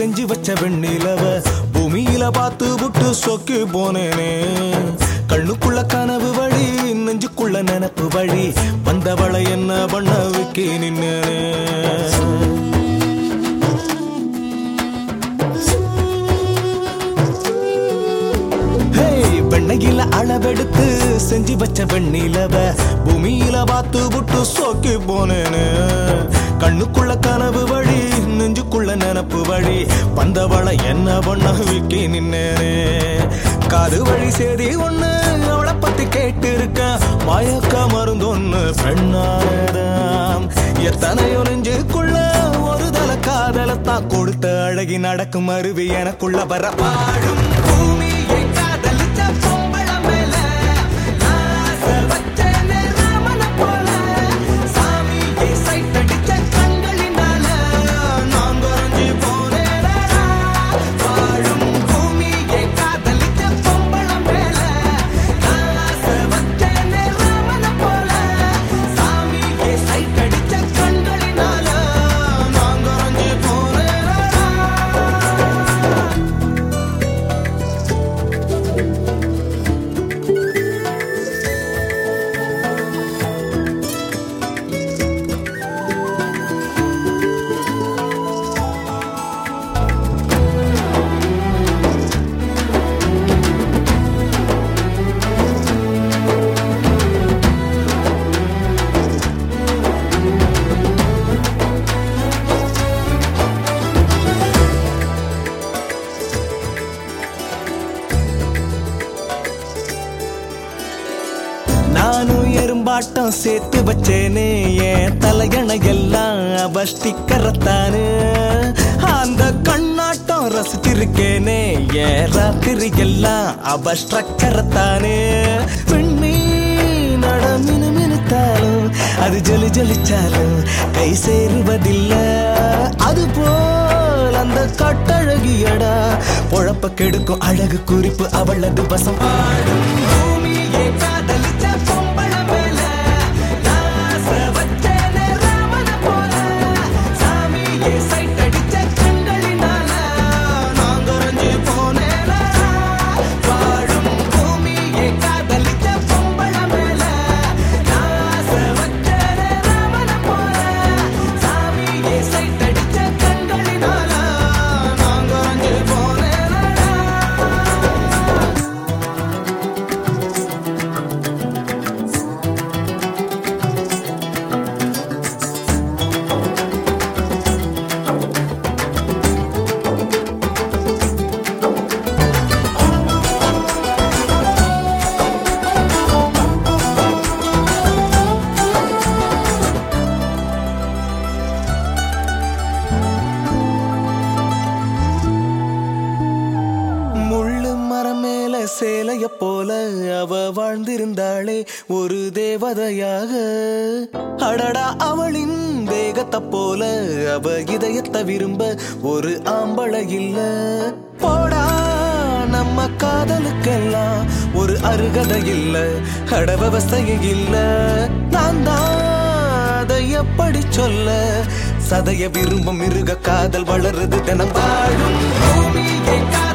செஞ்சு வச்ச வெண்ணிலவ பூமியில பார்த்து விட்டு சொக்கி போனேனே கண்ணுக்குள்ள கனவு வழி நெஞ்சுக்குள்ள நினப்பு வழி வந்தவளை என்ன பண்ண வைக்க நின்னேனே ஹேய், வெண்ணையில அளவெடுத்து செஞ்சு வச்ச வெண்ணிலவ பூமியில பார்த்து விட்டு சோக்கி போனேனு கண்ணுக்குள்ள கனவு வழி நெஞ்சுக்குள்ள நினப்பு வழி வந்தவளை என்ன பண்ண விக்கி நின்னேனே காது வழி செய்தி ஒண்ணு அவளை பத்தி கேட்டு இருக்க மயக்க மருந்தொன்னு பெண்ணானதாம் எத்தனையோ நெஞ்சுக்குள்ள ஒரு தல காதலத்தான் கொடுத்த அழகி நடக்கும் அருவி எனக்குள்ள வர பாடும் பூமியை காதலிச்ச பொம்பளை மேல ஆசை வச்சேனே ராமனை போல. சாமியை sight அடிச்ச கண்களினால நான் குறைஞ்சு போனேனடா. வாழும் பூமியை காதலிச்ச பொம்பளை மேல ஆசை வச்சேனே ராமனை போல. சாமியை sight அடிச்ச கண்களினால நான் குறைஞ்சு போனேனடா. நானும் எறும்பாட்டம் சேர்த்து வச்சேனே என் தலையணை எல்லாம் அவ ஸ்டிக்கரத்தானு அந்த கண்ணாட்டம் ரசிச்சிருக்கேனே என் ராத்திரி எல்லாம் அவ ஸ்ட்ரக்கரத்தானே பெண்ணே நட மினு மினுத்தாலும் அது ஜொலி ஜொலிச்சாலும் கை சேருவதில்லை அது போல் அந்த கட்டழகியடா பொழப்ப கெடுக்கும் அழகு குறிப்பு அவளது வசம் பாடும் பூமியே காதலிச்ச பொம்பளை மேல ஆசை வச்சேனே ராமனை போல. சாமியே sight அடிச்ச கண்களினால நான் குறைஞ்சு போனேனா. வாழும் பூமியே காதலிச்ச பொம்பளை மேல ஆசை வச்சேனே ராமனை போல. சாமியே sight அடிச்ச கண்களினால நான் குறைஞ்சு போனேனா. முள்ளு மரம் மேல சேலைய போல அவ வாழ்ந்திருந்தாளே ஒரு தேவதையாக அடடா அவளின் தேகத்தை போல அவ இதயத்தை விரும்ப ஒரு ஆம்பளை இல்ல போடா நம்ம காதலுக்கெல்லாம் ஒரு அருகதை இல்ல அட விவசாயம் இல்ல நான் தான் அதை எப்படி சொல்ல சதைய விரும்பும் மிருக காதல் வளருது தினம் வாழும் பூமியை